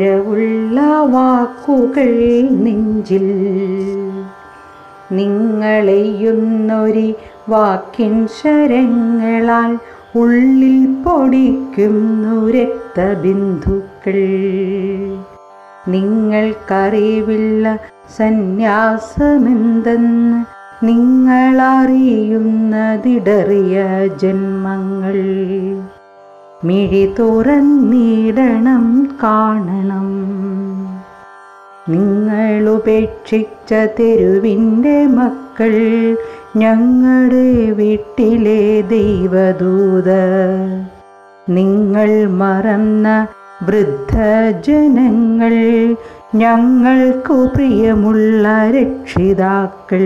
പിഴവുള്ള വാക്കുകൾ നെഞ്ചിൽ നിങ്ങളെയുന്നൊരി വാക്കിൻ ശരങ്ങളാൽ ഉള്ളിൽ പൊടിക്കുന്നു രക്തബിന്ദുക്കൾ നിങ്ങൾക്കറിവില്ല സന്യാസമെന്തെന്ന് നിങ്ങളറിയുന്നതിടറിയ ജന്മങ്ങൾ മിഴി തുറന്നിടണം കാണണം നിങ്ങളുപേക്ഷിച്ച തെരുവിൻ്റെ മക്കൾ ഞങ്ങളുടെ വീട്ടിലെ ദൈവദൂത നിങ്ങൾ മറന്ന വൃദ്ധജനങ്ങൾ ഞങ്ങൾക്കു പ്രിയമുള്ള രക്ഷിതാക്കൾ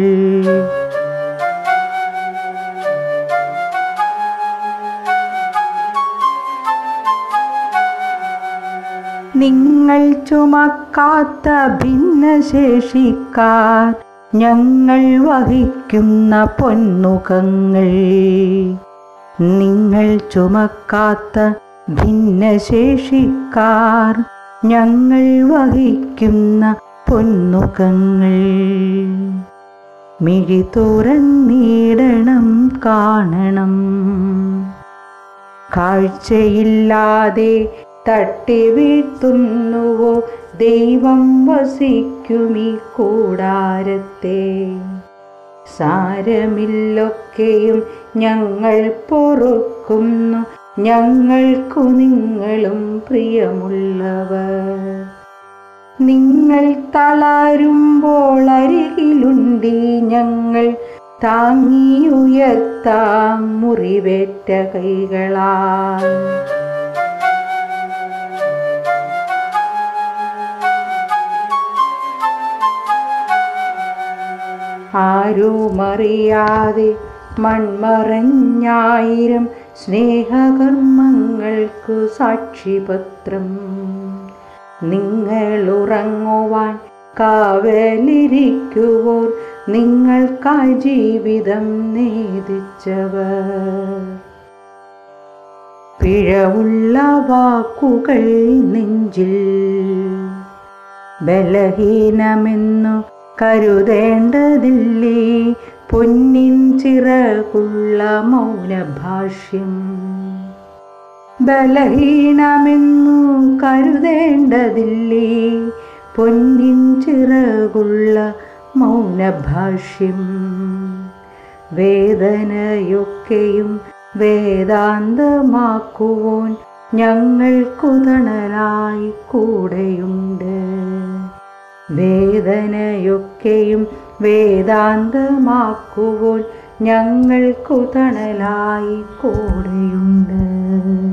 നിങ്ങൾ ചുമക്കാത്ത ഭിന്നശേഷിക്കാർ ഞങ്ങൾ വഹിക്കുന്ന പൊന്നുകങ്ങൾ നിങ്ങൾ ചുമക്കാത്ത ഭിന്നശേഷിക്കാർ ഞങ്ങൾ വഹിക്കുന്ന പൊന്നുകങ്ങൾ മിഴി തുറന്നിടണം കാണണം കാഴ്ചയില്ലാതെ തട്ടി വീഴ്ത്തുന്നുവോ ദൈവം വസിക്കുമീ കൂടാരത്തെ സാരമില്ലൊക്കെയും ഞങ്ങൾ പൊറുക്കുന്നു ഞങ്ങൾക്കു നിങ്ങളും പ്രിയമുള്ളവർ നിങ്ങൾ തളരുമ്പോൾ അരികിലുണ്ടി ഞങ്ങൾ താങ്ങി ഉയർത്താം മുറിവേറ്റ കൈകളാൽ ആരുമറിയാതെ മൺമറഞ്ഞായിരം സ്നേഹകർമ്മങ്ങൾക്കു സാക്ഷിപത്രം നിങ്ങൾ ഉറങ്ങുവാൻ കാവലിരിക്കുവോർ നിങ്ങൾക്കായി ജീവിതം നേദിച്ചവർ പിഴവുള്ള വാക്കുകൾ നെഞ്ചിൽ ബലഹീനമെന്നു കരുതേണ്ടതില്ലേ പൊന്നിൻ ചിറകുള്ള മൗനഭാഷ്യം ബലഹീനമെന്നു കരുതേണ്ടതില്ലേ പൊന്നിൻ ചിറകുള്ള മൗനഭാഷ്യം വേദനയൊക്കെയും വേദാന്തമാക്കുവോൻ ഞങ്ങൾക്കു തണലായി കൂടെയുണ്ട് വേദനയൊക്കെയും വേദാന്തമാക്കുവോൻ ഞങ്ങൾക്കു തണലായി കൂടെയുണ്ട്